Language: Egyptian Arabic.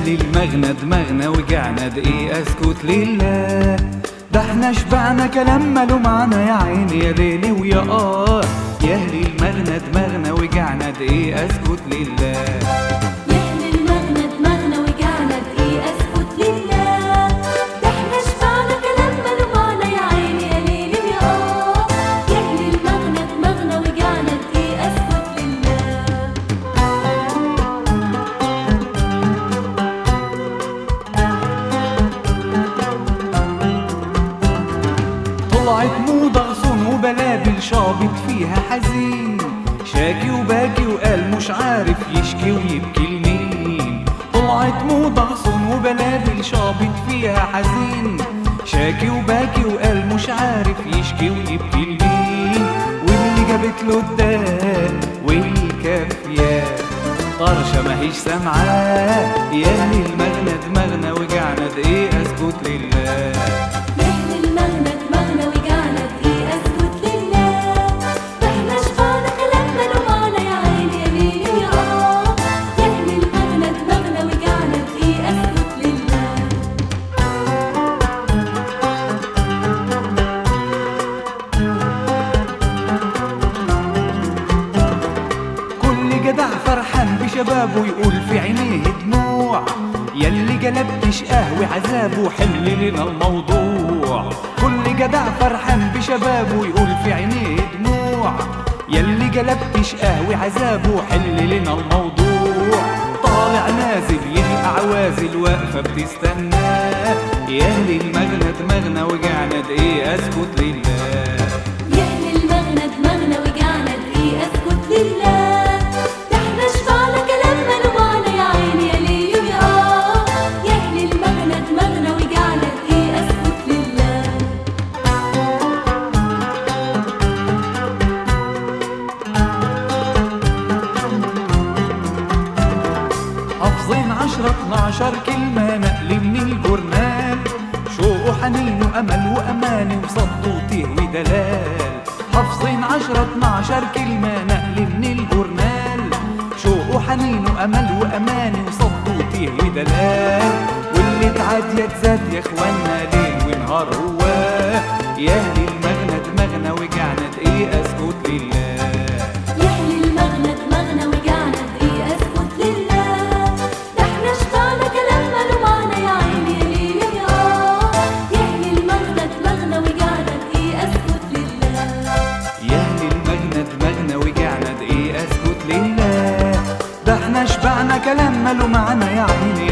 اهل المغنى دماغنا وجعنا دقيقة اسكت لله ده احنا شبعنا كلام ماله معنى يا عيني يا ليلي ويا اه يا اهل المغنى دماغنا وجعنا دقيقة اسكت لله يا أهل المغنى دماغنا وجعنا دقيقة اسكت لله ده احنا شبعنا كلام ماله معنى يا عيني يا ليلي ويا اه يا أهل المغنى دماغنا وجعنا دقيقة اسكت لله طلعت موضة غصون وبلابل شابط فيها حزين شاكي وباكي وقال مش عارف يشكي ويبكي لمين طلعت موضة غصون وبلابل شابط فيها حزين شاكي وباكي وقال مش عارف يشكي ويبكي لمين واللي جابت له الداء والكافيات طرشة ماهيش سامعاه يا اهل المغنى دماغنا وجعنا دقيقة اسكت لله يا أهل المغنى دماغنا وجعنا دقيقة اسكت لله ده احنا شبعنا كلام ماله معنى يا عيني يا ليلي ويا اه يا أهل المغنى دماغنا وجعنا دقيقة اسكت لله كل جدع فرحان بشبابه يقول في عينيه دموع يلي جلبت شقاه وعذابه حل لنا الموضوع كل جدع فرحان بشبابه يقول في عينيه دموع يلي جلبت شقاه وعذابه حل لنا الموضوع طالع نازل يلقى عوازل واقفة بتستناه يا اهل المغنى دماغنا وجعنا دقيقة اسكت لله يا أهل المغنى دماغنا وجعنا دقيقة اسكت لله ده احنا شبعنا كلام ماله معنى يا عيني يا ليلي ويا اه يا أهل المغنى دماغنا وجعنا دقيقة اسكت لله حافظين عشرة اتناشر كلمة نقل من الجورنال شوق وحنين وأمل وأماني وصد وتيه ودلال حافظين عشرة اتناشر كلمة نقل من الجورنال شوق وحنين وأمل وأماني وصد وتيه ودلال واللي تعاد يا تزاد يا اخوانا ليل ونهار هو يا أهل المغنى دماغنا وجعنا دقيقة اسكت لله يا أهل المغنى دماغنا وجعنا دقيقة اسكت لله ده احنا شبعنا كلام ماله معنى يا عيني يا ليلي ويا اه يا أهل المغنى دماغنا وجعنا دقيقة اسكت لله يا اهل المغنى دماغنا وجعنا دقيقة اسكت لله ده احنا شبعنا كلام ماله معنى يا عيني